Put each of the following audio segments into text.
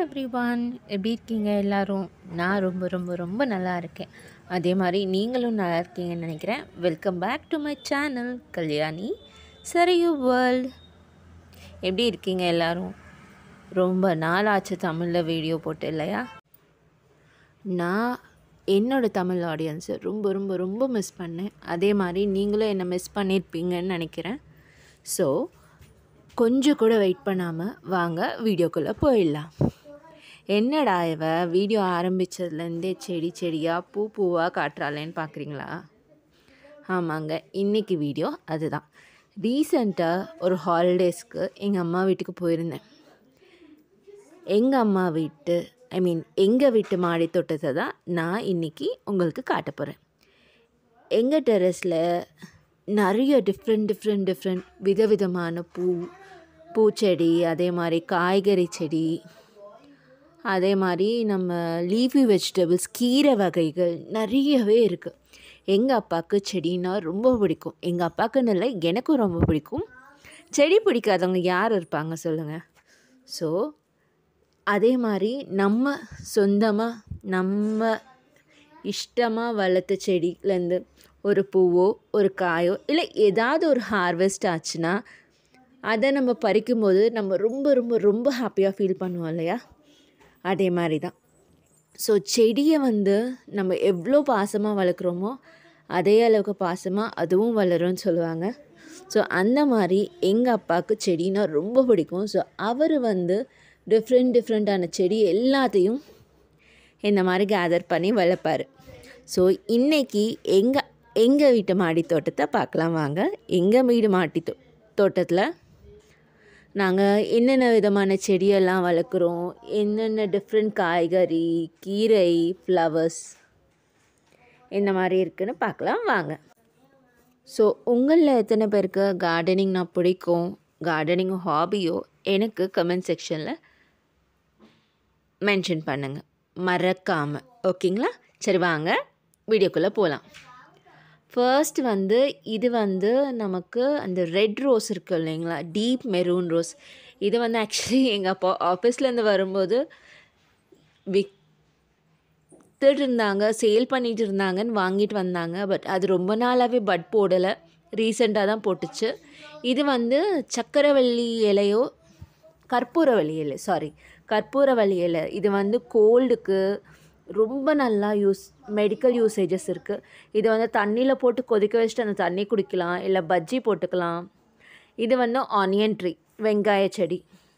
everyone எப்படி இருக்கீங்க எல்லாரும் நான் ரொம்ப ரொம்ப ரொம்ப நல்லா இருக்கேன் அதே மாதிரி நீங்களும் நல்லா இருக்கீங்கன்னு நினைக்கிறேன் welcome back to my channel Kalyani Sariyu world எப்படி இருக்கீங்க எல்லாரும் ரொம்ப நாள் ஆச்சு தமிழில் வீடியோ போட்டு இல்லையா நான் என்னோடய தமிழ் ஆடியன்ஸை ரொம்ப ரொம்ப ரொம்ப மிஸ் பண்ணேன் அதே மாதிரி நீங்களும் என்னை மிஸ் பண்ணியிருப்பீங்கன்னு நினைக்கிறேன் ஸோ கொஞ்சம் கூட வெயிட் பண்ணாமல் வாங்க வீடியோக்குள்ளே போயிடலாம் என்னடா இவ வீடியோ ஆரம்பித்ததுலேருந்தே செடி செடியாக பூ பூவாக காட்டுறாளேன்னு பார்க்குறீங்களா ஆமாங்க இன்றைக்கி வீடியோ அதுதான் ரீசண்டாக ஒரு ஹாலிடேஸ்க்கு எங்கள் அம்மா வீட்டுக்கு போயிருந்தேன் எங்கள் அம்மா வீட்டு ஐ மீன் எங்கள் வீட்டு மாடி தோட்டத்தை தான் நான் இன்றைக்கி உங்களுக்கு காட்ட போகிறேன் எங்கள் டெரஸில் நிறைய டிஃப்ரெண்ட் டிஃப்ரெண்ட் டிஃப்ரெண்ட் விதவிதமான பூ பூச்செடி அதே மாதிரி காய்கறி செடி அதே மாதிரி நம்ம லீஃபி வெஜிடபிள்ஸ் கீரை வகைகள் நிறையவே இருக்குது எங்கள் அப்பாவுக்கு செடின்னா ரொம்ப பிடிக்கும் எங்கள் அப்பாவுக்குன்னு இல்லை எனக்கும் ரொம்ப பிடிக்கும் செடி பிடிக்காதவங்க யார் இருப்பாங்க சொல்லுங்கள் ஸோ அதே மாதிரி நம்ம சொந்தமாக நம்ம இஷ்டமாக வளர்த்த செடியிலேருந்து ஒரு பூவோ ஒரு காயோ இல்லை ஏதாவது ஒரு ஹார்வெஸ்ட் ஆச்சுன்னா அதை நம்ம பறிக்கும்போது நம்ம ரொம்ப ரொம்ப ரொம்ப ஹாப்பியாக ஃபீல் பண்ணுவோம் இல்லையா அதே மாதிரி தான் ஸோ செடியை வந்து நம்ம எவ்வளோ பாசமாக வளர்க்குறோமோ அதே அளவுக்கு பாசமாக அதுவும் வளரும்னு சொல்லுவாங்க ஸோ அந்த மாதிரி எங்கள் அப்பாவுக்கு செடினா ரொம்ப பிடிக்கும் ஸோ அவர் வந்து டிஃப்ரெண்ட் டிஃப்ரெண்ட்டான செடி எல்லாத்தையும் இந்த மாதிரி கேதர் பண்ணி வளர்ப்பார் ஸோ இன்றைக்கி எங்கள் எங்கள் வீட்டு மாடி தோட்டத்தை பார்க்கலாம் வாங்க எங்கள் வீடு மாடி தோ தோட்டத்தில் நாங்கள் என்னென்ன விதமான செடியெல்லாம் வளர்க்குறோம் என்னென்ன டிஃப்ரெண்ட் காய்கறி கீரை ஃப்ளவர்ஸ் இந்த மாதிரி இருக்குன்னு பார்க்கலாம் வாங்க ஸோ உங்களில் எத்தனை பேருக்கு கார்டனிங் நான் பிடிக்கும் கார்டனிங் ஹாபியோ எனக்கு கமெண்ட் செக்ஷனில் மென்ஷன் பண்ணுங்கள் மறக்காமல் ஓகேங்களா சரி வாங்க வீடியோக்குள்ளே போகலாம் ஃபர்ஸ்ட் வந்து இது வந்து நமக்கு அந்த ரெட் ரோஸ் இருக்குது இல்லைங்களா டீப் மெரூன் ரோஸ் இது வந்து ஆக்சுவலி எங்கள் அப்பா ஆஃபீஸ்லேருந்து வரும்போது வித்துட்டு இருந்தாங்க சேல் பண்ணிட்டு இருந்தாங்கன்னு வாங்கிட்டு வந்தாங்க பட் அது ரொம்ப நாளாகவே பட் போடலை ரீசெண்டாக தான் போட்டுச்சு இது வந்து சக்கரவள்ளி இலையோ கற்பூரவள்ளி இலை சாரி கற்பூரவள்ளி இலை இது வந்து கோல்டுக்கு ரொம்ப நல்லா யூஸ் மெடிக்கல் யூசேஜஸ் இருக்குது இது வந்து தண்ணியில் போட்டு கொதிக்க வச்சுட்டு அந்த தண்ணி குடிக்கலாம் இல்லை பஜ்ஜி போட்டுக்கலாம் இது வந்து ஆனியன் ட்ரீ வெங்காய செடி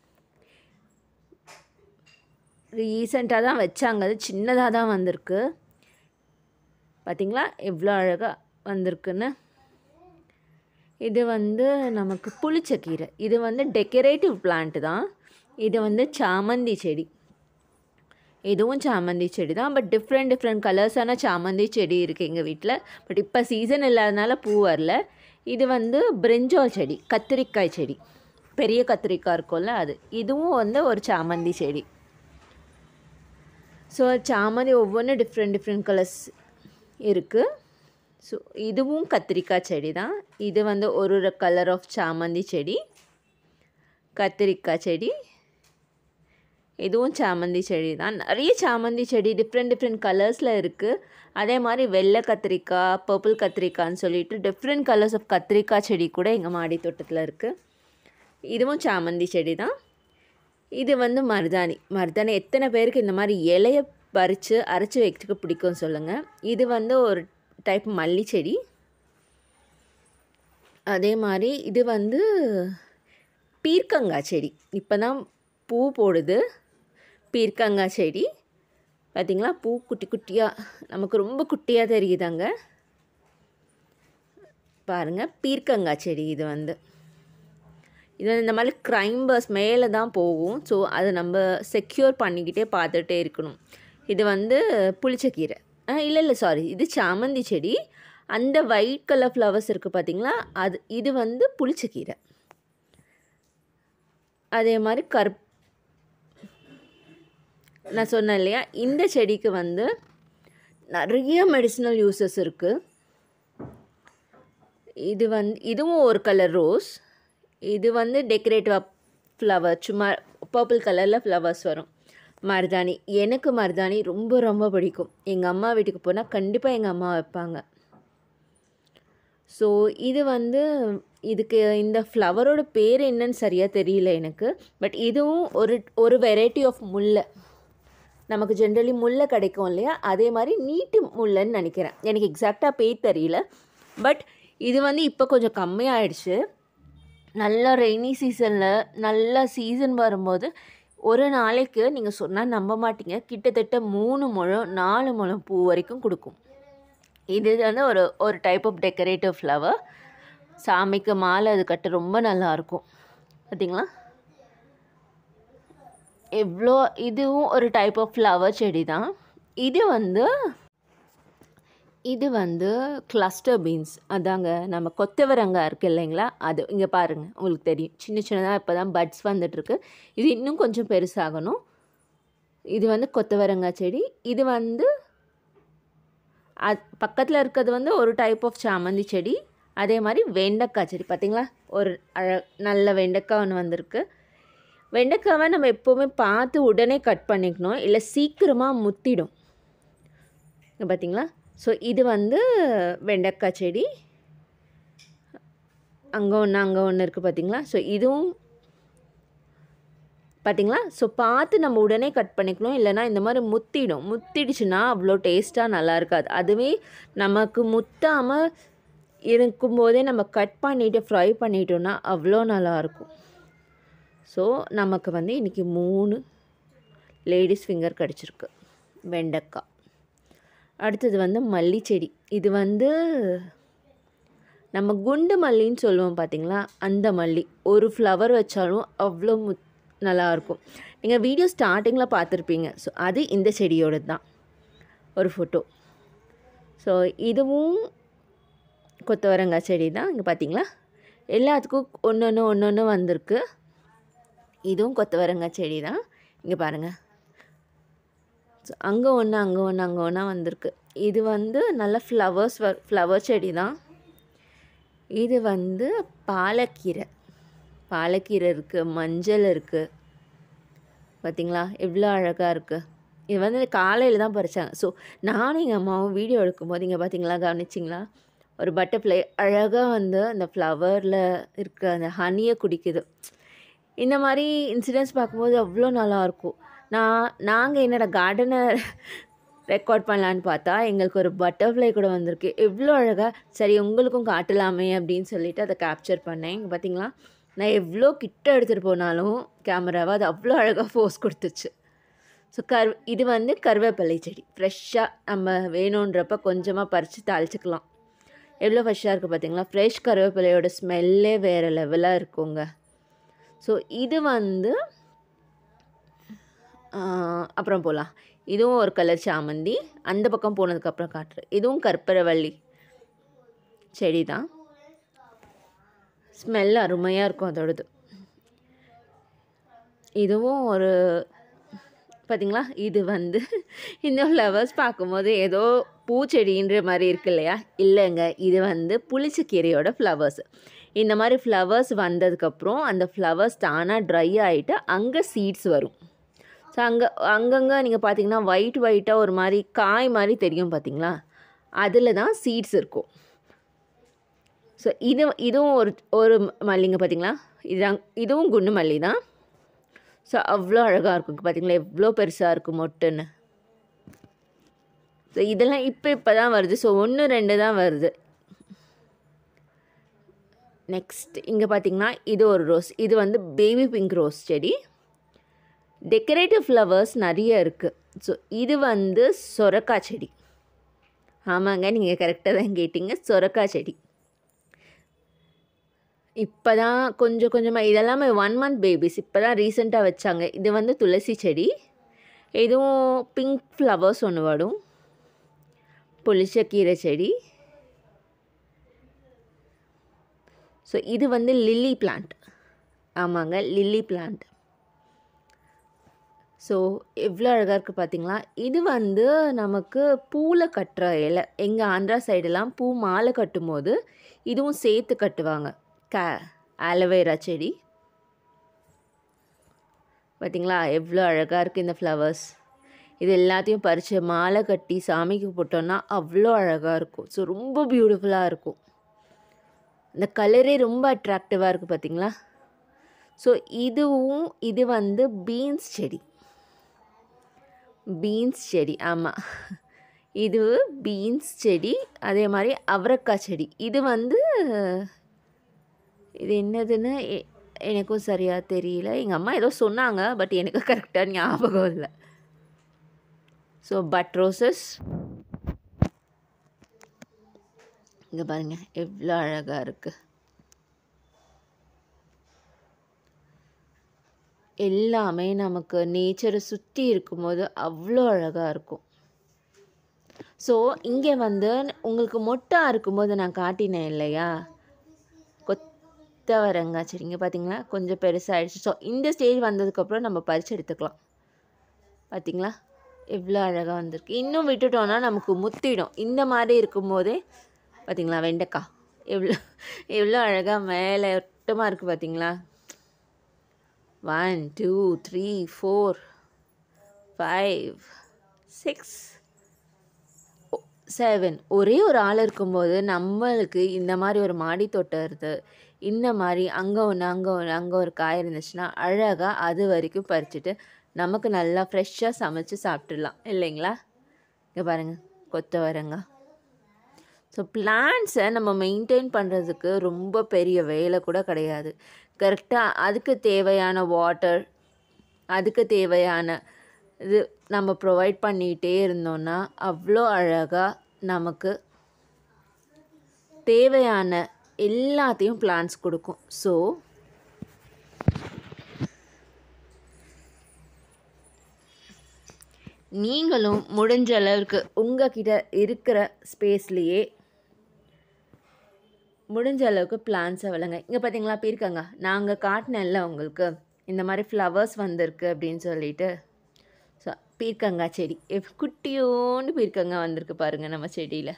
ரீசெண்டாக தான் வச்சாங்க அது சின்னதாக தான் வந்திருக்கு பார்த்திங்களா எவ்வளோ அழகாக வந்திருக்குன்னு இது வந்து நமக்கு புளிச்சக்கீரை இது வந்து டெக்கரேட்டிவ் பிளான்ட் தான் இது வந்து சாமந்தி செடி இதுவும் சாமந்தி செடி தான் பட் டிஃப்ரெண்ட் டிஃப்ரெண்ட் கலர்ஸான சாமந்தி செடி இருக்குது எங்கள் வீட்டில் பட் இப்போ சீசன் இல்லாதனால பூ வரல இது வந்து பிரிஞ்சால் செடி கத்திரிக்காய் செடி பெரிய கத்திரிக்காய் இருக்கும்ல அது இதுவும் வந்து ஒரு சாமந்தி செடி ஸோ சாமந்தி ஒவ்வொன்றும் டிஃப்ரெண்ட் டிஃப்ரெண்ட் கலர்ஸ் இருக்குது ஸோ இதுவும் கத்திரிக்காய் செடி தான் இது வந்து ஒரு ஒரு கலர் ஆஃப் சாமந்தி செடி கத்திரிக்காய் செடி இதுவும் சாமந்தி செடி தான் நிறைய சாமந்தி செடி டிஃப்ரெண்ட் டிஃப்ரெண்ட் கலர்ஸில் இருக்குது அதே மாதிரி வெள்ளை கத்திரிக்காய் பர்பிள் கத்திரிக்காய்ன்னு சொல்லிட்டு டிஃப்ரெண்ட் கலர்ஸ் ஆஃப் கத்திரிக்காய் செடி கூட எங்கள் மாடி தோட்டத்தில் இருக்குது இதுவும் சாமந்தி செடி தான் இது வந்து மருதாணி மருதாணி எத்தனை பேருக்கு இந்த மாதிரி இலைய பறித்து அரைச்சி வைக்கிறதுக்கு பிடிக்கும் சொல்லுங்கள் இது வந்து ஒரு டைப் மல்லி செடி அதே மாதிரி இது வந்து பீர்க்கங்காய் செடி இப்போ தான் பூ போடுது பீர்க்கங்காய் செடி பார்த்திங்களா பூ குட்டி குட்டியாக நமக்கு ரொம்ப குட்டியாக தெரியுதாங்க பாருங்கள் பீர்க்கங்காய் செடி இது வந்து இது வந்து இந்த மாதிரி க்ரைம்பர்ஸ் மேலே தான் போகும் ஸோ அதை நம்ம செக்யூர் பண்ணிக்கிட்டே பார்த்துட்டே இருக்கணும் இது வந்து புளிச்சக்கீரை இல்லை இல்லை சாரி இது சாமந்தி செடி அந்த ஒயிட் கலர் ஃப்ளவர்ஸ் இருக்குது பார்த்திங்களா அது இது வந்து புளிச்சக்கீரை அதே மாதிரி கருப் நான் சொன்னேன் இல்லையா இந்த செடிக்கு வந்து நிறைய மெடிசினல் யூசஸ் இருக்குது இது வந்து இதுவும் ஒரு கலர் ரோஸ் இது வந்து டெக்கரேட்டிவ் ஃப்ளவர் சும்மா பர்பிள் கலரில் ஃப்ளவர்ஸ் வரும் மருதாணி எனக்கு மருதாணி ரொம்ப ரொம்ப பிடிக்கும் எங்கள் அம்மா வீட்டுக்கு போனால் கண்டிப்பாக எங்கள் அம்மா வைப்பாங்க ஸோ இது வந்து இதுக்கு இந்த ஃப்ளவரோட பேர் என்னன்னு சரியாக தெரியல எனக்கு பட் இதுவும் ஒரு ஒரு வெரைட்டி ஆஃப் முல்லை நமக்கு ஜென்ரலி முல்லை கிடைக்கும் இல்லையா அதே மாதிரி நீட்டு முல்லைன்னு நினைக்கிறேன் எனக்கு எக்ஸாக்டாக பேர் தெரியல பட் இது வந்து இப்போ கொஞ்சம் கம்மியாயிடுச்சு நல்ல ரெய்னி சீசனில் நல்ல சீசன் வரும்போது ஒரு நாளைக்கு நீங்கள் சொன்னால் நம்ப மாட்டீங்க கிட்டத்தட்ட மூணு முழம் நாலு முழம் பூ வரைக்கும் கொடுக்கும் இது வந்து ஒரு ஒரு டைப் ஆஃப் டெக்கரேட்டிவ் ஃப்ளவர் சாமிக்கு மாலை அது கட்ட ரொம்ப நல்லாயிருக்கும் பார்த்தீங்களா எவ்வளோ இதுவும் ஒரு டைப் ஆஃப் ஃப்ளவர் செடி தான் இது வந்து இது வந்து கிளஸ்டர் பீன்ஸ் அதாங்க நம்ம கொத்தவரங்காய் இருக்குது இல்லைங்களா அது இங்கே பாருங்கள் உங்களுக்கு தெரியும் சின்ன சின்னதாக இப்போ தான் பட்ஸ் வந்துட்டுருக்கு இது இன்னும் கொஞ்சம் பெருசாகணும் இது வந்து கொத்தவரங்காய் செடி இது வந்து அது பக்கத்தில் இருக்கிறது வந்து ஒரு டைப் ஆஃப் சாமந்தி செடி அதே மாதிரி வெண்டைக்காய் செடி பார்த்திங்களா ஒரு அழ நல்ல வெண்டைக்காய் ஒன்று வந்திருக்கு வெண்டைக்காவை நம்ம எப்போவுமே பார்த்து உடனே கட் பண்ணிக்கணும் இல்லை சீக்கிரமாக முத்திடும் பார்த்தீங்களா ஸோ இது வந்து வெண்டைக்காய் செடி அங்கே ஒன்று அங்கே ஒன்று இருக்குது பார்த்தீங்களா ஸோ இதுவும் பார்த்தீங்களா ஸோ பார்த்து நம்ம உடனே கட் பண்ணிக்கணும் இல்லைனா இந்த மாதிரி முத்திடும் முத்திடுச்சுன்னா அவ்வளோ டேஸ்ட்டாக நல்லா இருக்காது அதுவே நமக்கு முத்தாமல் இருக்கும்போதே நம்ம கட் பண்ணிவிட்டு ஃப்ரை பண்ணிட்டோன்னா அவ்வளோ நல்லாயிருக்கும் ஸோ நமக்கு வந்து இன்றைக்கி மூணு லேடிஸ் ஃபிங்கர் கிடச்சிருக்கு வெண்டைக்காய் அடுத்தது வந்து மல்லி செடி இது வந்து நம்ம குண்டு மல்லின்னு சொல்லுவோம் பார்த்தீங்களா அந்த மல்லி ஒரு ஃப்ளவர் வச்சாலும் அவ்வளோ மு நல்லாயிருக்கும் நீங்கள் வீடியோ ஸ்டார்டிங்கில் பார்த்துருப்பீங்க ஸோ அது இந்த செடியோட தான் ஒரு ஃபோட்டோ ஸோ இதுவும் கொத்தவரங்காய் செடி தான் இங்கே பார்த்தீங்களா எல்லாத்துக்கும் ஒன்று ஒன்று ஒன்று ஒன்று வந்திருக்கு இதுவும் கொத்தவரங்காய் செடி தான் இங்கே பாருங்கள் ஸோ அங்கே ஒன்று அங்கே ஒன்று அங்கே ஒன்றா வந்திருக்கு இது வந்து நல்ல ஃப்ளவர்ஸ் வ ஃப்ளவர் செடி தான் இது வந்து பாலக்கீரை பாலக்கீரை இருக்குது மஞ்சள் இருக்குது பார்த்தீங்களா எவ்வளோ அழகாக இருக்குது இது வந்து காலையில் தான் பறித்தாங்க ஸோ நானும் எங்கள் அம்மாவும் வீடியோ எடுக்கும்போது இங்கே பார்த்தீங்களா கவனிச்சிங்களா ஒரு பட்டர்ஃப்ளை அழகாக வந்து அந்த ஃப்ளவரில் இருக்க அந்த ஹனியை குடிக்குது இந்த மாதிரி இன்சிடென்ட்ஸ் பார்க்கும்போது அவ்வளோ நல்லாயிருக்கும் நான் நாங்கள் என்னோட கார்டனை ரெக்கார்ட் பண்ணலான்னு பார்த்தா எங்களுக்கு ஒரு பட்டர்ஃப்ளை கூட வந்திருக்கு எவ்வளோ அழகாக சரி உங்களுக்கும் காட்டலாமே அப்படின்னு சொல்லிட்டு அதை கேப்சர் பண்ணேன் இங்கே பார்த்தீங்களா நான் எவ்வளோ கிட்ட எடுத்துகிட்டு போனாலும் கேமராவை அது அவ்வளோ அழகாக ஃபோர்ஸ் கொடுத்துச்சு ஸோ கர் இது வந்து கருவேப்பிலை செடி ஃப்ரெஷ்ஷாக நம்ம வேணுன்றப்ப கொஞ்சமாக பறித்து தாளிச்சிக்கலாம் எவ்வளோ ஃப்ரெஷ்ஷாக இருக்குது பார்த்தீங்களா ஃப்ரெஷ் கருவேப்பிலையோட ஸ்மெல்லே வேறு லெவலாக இருக்குங்க ஸோ இது வந்து அப்புறம் போகலாம் இதுவும் ஒரு கலர் சாமந்தி அந்த பக்கம் போனதுக்கப்புறம் காட்டுறேன் இதுவும் கற்பூரவள்ளி செடி தான் ஸ்மெல் அருமையாக இருக்கும் அதோடது இதுவும் ஒரு பார்த்திங்களா இது வந்து இந்த ஃப்ளவர்ஸ் பார்க்கும்போது ஏதோ பூச்செடின்ற மாதிரி இருக்கு இல்லையா இல்லைங்க இது வந்து புளிச்சக்கீரையோட ஃப்ளவர்ஸ் இந்த மாதிரி ஃப்ளவர்ஸ் வந்ததுக்கப்புறம் அந்த ஃப்ளவர்ஸ் தானாக ட்ரை ஆகிட்டு அங்கே சீட்ஸ் வரும் ஸோ அங்கே அங்கங்கே நீங்கள் பார்த்தீங்கன்னா ஒயிட் ஒயிட்டாக ஒரு மாதிரி காய் மாதிரி தெரியும் பார்த்தீங்களா அதில் தான் சீட்ஸ் இருக்கும் ஸோ இது இதுவும் ஒரு ஒரு மல்லிங்க பார்த்தீங்களா இதுதான் இதுவும் குண்டு மல்லி தான் ஸோ அவ்வளோ அழகாக இருக்கும் பார்த்தீங்களா எவ்வளோ பெருசாக இருக்கும் மொட்டுன்னு ஸோ இதெல்லாம் இப்போ இப்போ தான் வருது ஸோ ஒன்று ரெண்டு தான் வருது நெக்ஸ்ட் இங்கே பார்த்தீங்கன்னா இது ஒரு ரோஸ் இது வந்து பேபி பிங்க் ரோஸ் செடி டெக்கரேட்டிவ் ஃப்ளவர்ஸ் நிறைய இருக்குது ஸோ இது வந்து சொரக்காய் செடி ஆமாங்க நீங்கள் கரெக்டாக தான் கேட்டிங்க சொரக்காய் செடி இப்போ தான் கொஞ்சம் கொஞ்சமாக இதெல்லாமே ஒன் மந்த் பேபிஸ் இப்போ தான் ரீசெண்டாக வச்சாங்க இது வந்து துளசி செடி இதுவும் பிங்க் ஃப்ளவர்ஸ் ஒன்று வரும் புளிச்சக்கீரை செடி ஸோ இது வந்து லில்லி பிளான்ட் ஆமாங்க லில்லி பிளான்ட் ஸோ எவ்வளோ அழகாக இருக்குது பார்த்தீங்களா இது வந்து நமக்கு பூவில் கட்டுற இலை எங்கள் ஆந்திரா சைடெல்லாம் பூ மாலை கட்டும் போது இதுவும் சேர்த்து கட்டுவாங்க க ஆலோவேரா செடி பார்த்தீங்களா எவ்வளோ அழகாக இருக்குது இந்த ஃப்ளவர்ஸ் இது எல்லாத்தையும் பறித்து மாலை கட்டி சாமிக்கு போட்டோன்னா அவ்வளோ அழகாக இருக்கும் ஸோ ரொம்ப பியூட்டிஃபுல்லாக இருக்கும் இந்த கலரே ரொம்ப அட்ராக்டிவாக இருக்குது பார்த்தீங்களா ஸோ இதுவும் இது வந்து பீன்ஸ் செடி பீன்ஸ் செடி ஆமாம் இது பீன்ஸ் செடி அதே மாதிரி அவரைக்காய் செடி இது வந்து இது என்னதுன்னு எ- எனக்கும் சரியாக தெரியல எங்கள் அம்மா ஏதோ சொன்னாங்க பட் எனக்கு கரெக்டாக ஞாபகம் இல்லை ஸோ பட் ரோசஸ் இங்கே பாருங்க எவ்வளோ அழகாக இருக்குது எல்லாமே நமக்கு நேச்சரை சுற்றி இருக்கும்போது அவ்வளோ அழகாக இருக்கும் ஸோ இங்கே வந்து உங்களுக்கு மொட்டாக இருக்கும்போது நான் காட்டினேன் இல்லையா கொத்தவரங்காய் செடி இங்கே பார்த்தீங்களா கொஞ்சம் பெருசாகிடுச்சு ஸோ இந்த ஸ்டேஜ் வந்ததுக்கப்புறம் நம்ம பறிச்சு எடுத்துக்கலாம் பார்த்தீங்களா எவ்வளோ அழகாக வந்திருக்கு இன்னும் விட்டுட்டோன்னா நமக்கு முத்திடும் இந்த மாதிரி இருக்கும்போதே பார்த்தீங்களா வெண்டைக்காய் எவ்வளோ எவ்வளோ அழகாக மேலே ஒட்டமாக இருக்குது பார்த்தீங்களா one two three four five six seven ஒரே ஒரு ஆள் இருக்கும்போது நம்மளுக்கு இந்த மாதிரி ஒரு மாடி தோட்டம் இருக்குது இந்த மாதிரி அங்கே ஒன்று அங்கே ஒன்று அங்கே ஒரு காய் இருந்துச்சுன்னா அழகாக அது வரைக்கும் பறிச்சுட்டு நமக்கு நல்லா ஃப்ரெஷ்ஷாக சமைச்சு சாப்பிட்டுடலாம் இல்லைங்களா இங்கே பாருங்கள் கொத்தவரங்காய் ஸோ பிளான்ஸை நம்ம மெயின்டைன் பண்ணுறதுக்கு ரொம்ப பெரிய வேலை கூட கிடையாது கரெக்டாக அதுக்கு தேவையான வாட்டர் அதுக்கு தேவையான இது நம்ம ப்ரொவைட் பண்ணிகிட்டே இருந்தோம்னா அவ்வளோ அழகாக நமக்கு தேவையான எல்லாத்தையும் பிளான்ஸ் கொடுக்கும் ஸோ நீங்களும் முடிஞ்ச அளவுக்கு உங்ககிட்ட இருக்கிற ஸ்பேஸ்லேயே முடிஞ்ச அளவுக்கு பிளான்ஸை வளங்க இங்கே பார்த்தீங்களா போயிருக்காங்க நாங்கள் காட்டினேன்ல உங்களுக்கு இந்த மாதிரி ஃப்ளவர்ஸ் வந்திருக்கு அப்படின்னு சொல்லிட்டு ஸோ பீர்க்கங்கா செடி எப் குட்டியோண்டு பீர்க்கங்கா வந்திருக்கு பாருங்கள் நம்ம செடியில்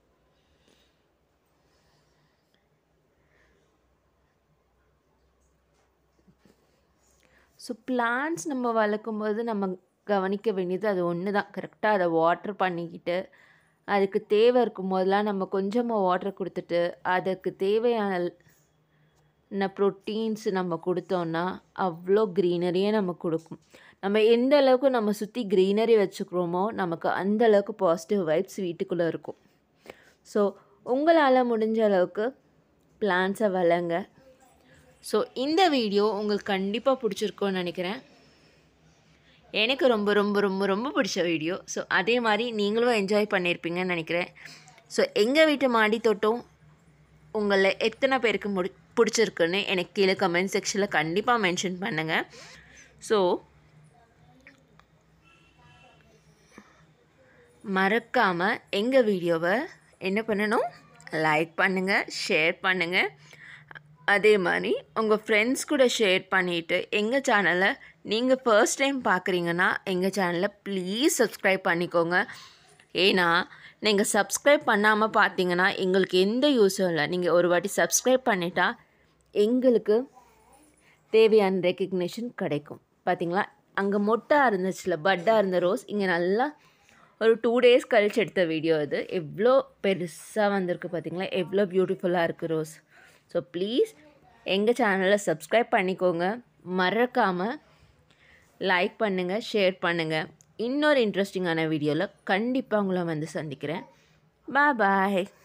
ஸோ பிளான்ஸ் நம்ம வளர்க்கும்போது நம்ம கவனிக்க வேண்டியது அது ஒன்று தான் கரெக்டாக அதை வாட்டர் பண்ணிக்கிட்டு அதுக்கு தேவை இருக்கும் போதெல்லாம் நம்ம கொஞ்சமாக வாட்டர் கொடுத்துட்டு அதுக்கு தேவையான ப்ரோட்டீன்ஸ் நம்ம கொடுத்தோன்னா அவ்வளோ க்ரீனரியே நமக்கு கொடுக்கும் நம்ம எந்த அளவுக்கு நம்ம சுற்றி க்ரீனரி வச்சுக்கிறோமோ நமக்கு அந்த அளவுக்கு பாசிட்டிவ் வைப்ஸ் வீட்டுக்குள்ளே இருக்கும் ஸோ உங்களால் முடிஞ்ச அளவுக்கு பிளான்ஸை வளங்க ஸோ இந்த வீடியோ உங்களுக்கு கண்டிப்பாக பிடிச்சிருக்கும்னு நினைக்கிறேன் எனக்கு ரொம்ப ரொம்ப ரொம்ப ரொம்ப பிடிச்ச வீடியோ ஸோ அதே மாதிரி நீங்களும் என்ஜாய் பண்ணியிருப்பீங்கன்னு நினைக்கிறேன் ஸோ எங்கள் வீட்டு மாடி தோட்டம் உங்களில் எத்தனை பேருக்கு முடி பிடிச்சிருக்குன்னு எனக்கு கீழே கமெண்ட் செக்ஷனில் கண்டிப்பாக மென்ஷன் பண்ணுங்கள் ஸோ மறக்காமல் எங்கள் வீடியோவை என்ன பண்ணணும் லைக் பண்ணுங்கள் ஷேர் பண்ணுங்கள் அதே மாதிரி உங்கள் ஃப்ரெண்ட்ஸ் கூட ஷேர் பண்ணிவிட்டு எங்கள் சேனலை நீங்கள் ஃபர்ஸ்ட் டைம் பார்க்குறீங்கன்னா எங்கள் சேனலை ப்ளீஸ் சப்ஸ்கிரைப் பண்ணிக்கோங்க ஏன்னா நீங்கள் சப்ஸ்கிரைப் பண்ணாமல் பார்த்தீங்கன்னா எங்களுக்கு எந்த யூஸும் இல்லை நீங்கள் ஒரு வாட்டி சப்ஸ்கிரைப் பண்ணிட்டா எங்களுக்கு தேவையான ரெக்கக்னேஷன் கிடைக்கும் பார்த்தீங்களா அங்கே மொட்டாக இருந்துச்சுல பட்டாக இருந்த ரோஸ் இங்கே நல்லா ஒரு டூ டேஸ் கழிச்சு எடுத்த வீடியோ இது எவ்வளோ பெருசாக வந்திருக்கு பார்த்தீங்களா எவ்வளோ பியூட்டிஃபுல்லாக இருக்குது ரோஸ் ஸோ ப்ளீஸ் எங்கள் சேனலை சப்ஸ்கிரைப் பண்ணிக்கோங்க மறக்காமல் லைக் பண்ணுங்கள் ஷேர் பண்ணுங்கள் இன்னொரு இன்ட்ரெஸ்டிங்கான வீடியோவில் கண்டிப்பாக உங்களை வந்து சந்திக்கிறேன் பாய் பாய்